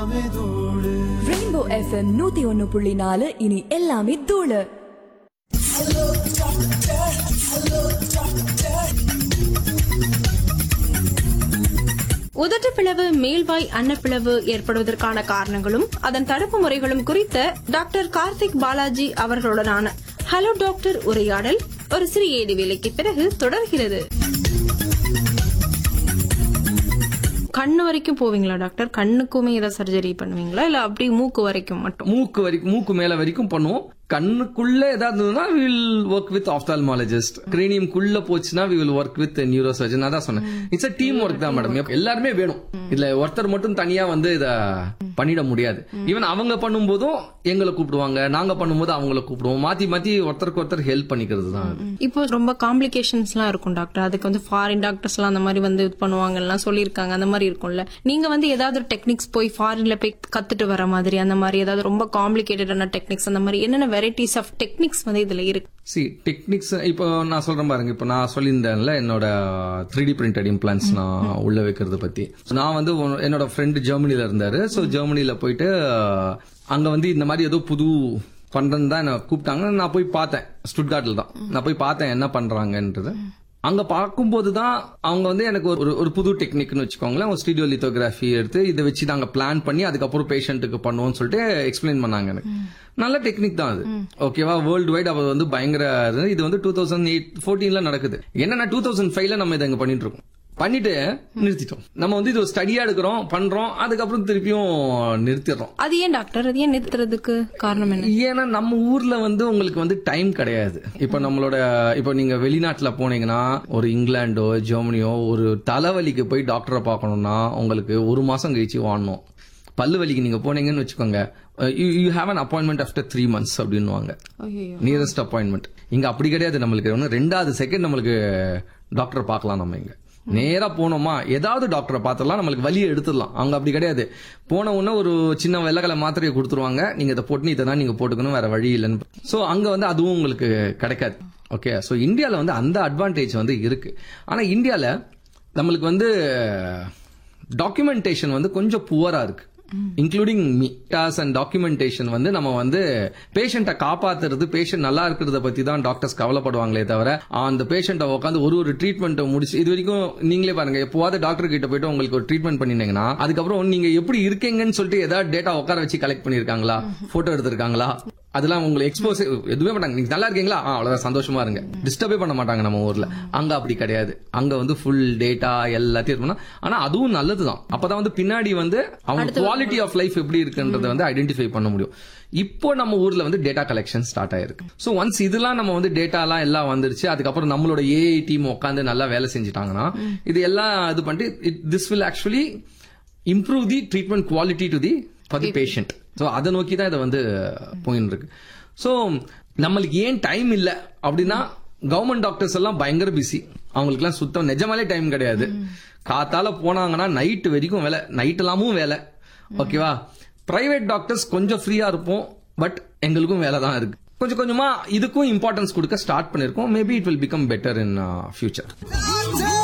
Rainbow FM நூத்தி ஒன்னு புள்ளி நாலு இனி எல்லாமே தூளு உதட்டுப்பிளவு மேல்வாய் அன்னப்பிளவு ஏற்படுவதற்கான காரணங்களும் அதன் தடுப்பு முறைகளும் குறித்த டாக்டர் கார்த்திக் பாலாஜி அவர்களுடனான ஹலோ டாக்டர் உரையாடல் ஒரு சிறிய இடைவேளைக்கு பிறகு தொடர்கிறது கண்ணு வரைக்கும் போவீங்களா டாக்டர் கண்ணுக்குமே ஏதாவது சர்ஜரி பண்ணுவீங்களா இல்ல அப்படி மூக்கு வரைக்கும் மட்டும் மூக்கு வரைக்கும் மூக்கு மேல வரைக்கும் பண்ணுவோம் கண்ணுக்குள்ள ஏதாவது இருந்ததுன்னா வில் ஒர்க் வித் ஆப்தால்மாலஜிஸ்ட் கிரேனியம்குள்ள போச்சுன்னா we will work with neuro surgeon அதான் சொன்னேன் இட்ஸ் அ டீம் ஒர்க் தான் மேடம் எல்லாருமே வேணும் இதுல ஒருத்தர் மட்டும் தனியா வந்து இத பண்ணிட முடியாது ஈவன் அவங்க பண்ணும்போதும் எங்களை கூப்பிடுவாங்க நாங்க பண்ணும்போது அவங்கள கூப்பிடுவோம் மாத்தி மாத்தி ஒருத்தருக்கு ஒருத்தர் ஹெல்ப் பண்ணிக்கிறது தான் அது. இப்போ ரொம்ப காம்ப்ளிகேஷன்ஸ்லாம் இருக்கும் டாக்டர் அதுக்கு வந்து ஃபாரின் டாக்டர்ஸ்லாம் அந்த மாதிரி வந்து இது பண்ணுவாங்கலாம் சொல்லியிருக்காங்க அந்த மாதிரி இருக்கும்ல நீங்க வந்து ஏதாவது ஒரு டெக்னிக்ஸ் போய் ஃபாரின்ல போய் கத்துட்டு வர மாதிரி அந்த மாதிரி ஏதாவது ரொம்ப காம்ப்ளிகேட்டடான டெக்னிக்ஸ் அந்த மாதிரி என்னென்ன வெரைட்டிஸ் ஆஃப் டெக்னிக்ஸ் வந்து இதுல இருக்கு சி டெக்னிக்ஸ் இப்போ நான் சொல்றேன் பாருங்க இப்போ நான் சொல்லியிருந்தேன்ல என்னோட த்ரீ டி பிரிண்டட் இம்ப்ளான்ஸ் நான் உள்ள வைக்கிறது பத்தி So, நான் வந்து ஒ- என்னோட ஃப்ரெண்டு ஜெர்மனில இருந்தாரு ஸோ ஜெர்மனில போயிட்டு அஹ், அங்க வந்து இந்த மாதிரி ஏதோ புது பண்றேன்னு தான் என்ன கூப்பிட்டாங்க நான் போய் பார்த்தேன் ஸ்டுட்கார்ட்ல தான் நான் போய் பார்த்தேன் என்ன பண்றாங்கன்றது அங்க பார்க்கும்போது தான் அவங்க வந்து எனக்கு ஒரு ஒரு- ஒரு புது டெக்னிக்னு வச்சுக்கோங்களேன் ஒரு ஸ்டீடியோ லித்தோகிராஃபி எடுத்து இதை வச்சு நாங்க பிளான் பண்ணி அதுக்கப்புறம் பேஷண்ட்டுக்கு பண்ணுவோம்னு சொல்லிட்டு எக்ஸ்பிளைன் பண்ணாங்க எனக்கு நல்ல டெக்னிக் தான் அது ஓகேவா வேர்ல்டு வைட் அவர் வந்து பயங்கர இது. இது வந்து டூ தௌசண்ட் எயிட் ஃபோர்டீன்ல நடக்குது என்னன்னா டூ தௌசண்ட் ஃபைவ்ல நம்ம இதை இங்க பண்ணிட்டு இருக்கோம் பண்ணிட்டு நிறுத்திட்டோம் நம்ம வந்து இது ஒரு ஸ்டடியா எடுக்கிறோம் பண்றோம் அதுக்கப்புறம் திருப்பியும் நிறுத்திடுறோம் அது ஏன் டாக்டர் அது ஏன் நிறுத்துறதுக்கு காரணம் என்ன ஏன்னா நம்ம ஊர்ல வந்து உங்களுக்கு வந்து டைம் கிடையாது இப்ப நம்மளோட இப்ப நீங்க வெளிநாட்டுல போனீங்கன்னா ஒரு இங்கிலாண்டோ ஜெர்மனியோ ஒரு தலைவலிக்கு போய் டாக்டரை பார்க்கணும்னா உங்களுக்கு ஒரு மாசம் கழிச்சு வாழணும் பல்லு வலிக்கு நீங்க போனீங்கன்னு வச்சுக்கோங்க you have an appointment after three months அப்படின்னுவாங்க ஐயோ நியரஸ்ட் அப்பாயின்மெண்ட் இங்க அப்படி கிடையாது நம்மளுக்கு ஒண்ணு ரெண்டாவது செகண்ட் நம்மளுக்கு டாக்டர் பார்க்கலாம் நம்ம இங்க நேரா போனோமா ஏதாவது டாக்டரை பார்த்துடலாம் நம்மளுக்கு வலியை எடுத்துடலாம் அவங்க அப்படி கிடையாது போன உடனே ஒரு சின்ன வெள்ளக்கலை மாத்திரையை கொடுத்துருவாங்க நீங்க இதை போட்டு இதை தான் நீங்க போட்டுக்கணும் வேற வழி இல்லைன்னு சோ அங்க வந்து அதுவும் உங்களுக்கு கிடைக்காது ஓகே சோ இந்தியால வந்து அந்த அட்வான்டேஜ் வந்து இருக்கு ஆனா இந்தியால நம்மளுக்கு வந்து டாக்குமெண்டேஷன் வந்து கொஞ்சம் புவரா இருக்கு இன்க்ளூடிங் மீ டாஸ் அண்ட் டாக்குமெண்டேஷன் வந்து நம்ம வந்து பேஷண்ட்டை காப்பாத்துறது பேஷண்ட் நல்லா இருக்கிறத பத்தி தான் டாக்டர்ஸ் கவலைப்படுவாங்களே தவிர அந்த பேஷண்ட்டை உட்காந்து ஒரு ஒரு ட்ரீட்மெண்ட்டை முடிச்சு இது வரைக்கும் நீங்களே பாருங்க எப்போவாவது டாக்டர் கிட்ட போயிட்டு உங்களுக்கு ஒரு ட்ரீட்மெண்ட் பண்ணினீங்கன்னா அதுக்கப்புறம் நீங்க எப்படி இருக்கீங்கன்னு சொல்லிட்டு ஏதாவது டேட்டா உட்கார வச்சு கலெக்ட் பண்ணிருக்காங்களா போட்டோ எடுத்திருக்காங்களா அதெல்லாம் உங்களுக்கு எக்ஸ்போஸ் எதுவுமே மாட்டாங்க நீங்க நல்லா இருக்கீங்களா ஆ, அவ்வளவுதான் சந்தோஷமா இருங்க டிஸ்டர்பே பண்ண மாட்டாங்க நம்ம ஊர்ல அங்க அப்படி கிடையாது அங்க வந்து ஃபுல் டேட்டா எல்லாத்தையும் இது பண்ணா ஆனா அதுவும் நல்லதுதான் அப்பதான் வந்து பின்னாடி வந்து அவங்க குவாலிட்டி ஆஃப் லைஃப் எப்படி இருக்குன்றத வந்து ஐடென்டிஃபை பண்ண முடியும் இப்போ நம்ம ஊர்ல வந்து டேட்டா கலெக்ஷன் ஸ்டார்ட் ஆயிருக்கு சோ ஒன்ஸ் இதெல்லாம் நம்ம வந்து டேட்டாலாம் எல்லாம் வந்துருச்சு அதுக்கப்புறம் நம்மளோட ஏஐ டீம் உட்காந்து நல்லா வேலை செஞ்சுட்டாங்கன்னா இது எல்லாம் இது பண்ணிட்டு this will actually improve the treatment quality to the for the patient so அதை நோக்கி தான் இதை வந்து போயின்னு இருக்கு ஸோ நம்மளுக்கு ஏன் டைம் இல்லை அப்படின்னா கவர்மெண்ட் டாக்டர்ஸ் எல்லாம் பயங்கர பிஸி அவங்களுக்குலாம் சுத்தம் நிஜமாலே டைம் கிடையாது காத்தால போனாங்கன்னா நைட் வரைக்கும் வேலை நைட் எல்லாமும் வேலை ஓகேவா பிரைவேட் டாக்டர்ஸ் கொஞ்சம் ஃப்ரீயா இருப்போம் பட் எங்களுக்கும் வேலை தான் இருக்கு கொஞ்சம் கொஞ்சமா இதுக்கும் இம்பார்ட்டன்ஸ் கொடுக்க ஸ்டார்ட் பண்ணிருக்கோம் maybe it will become better in future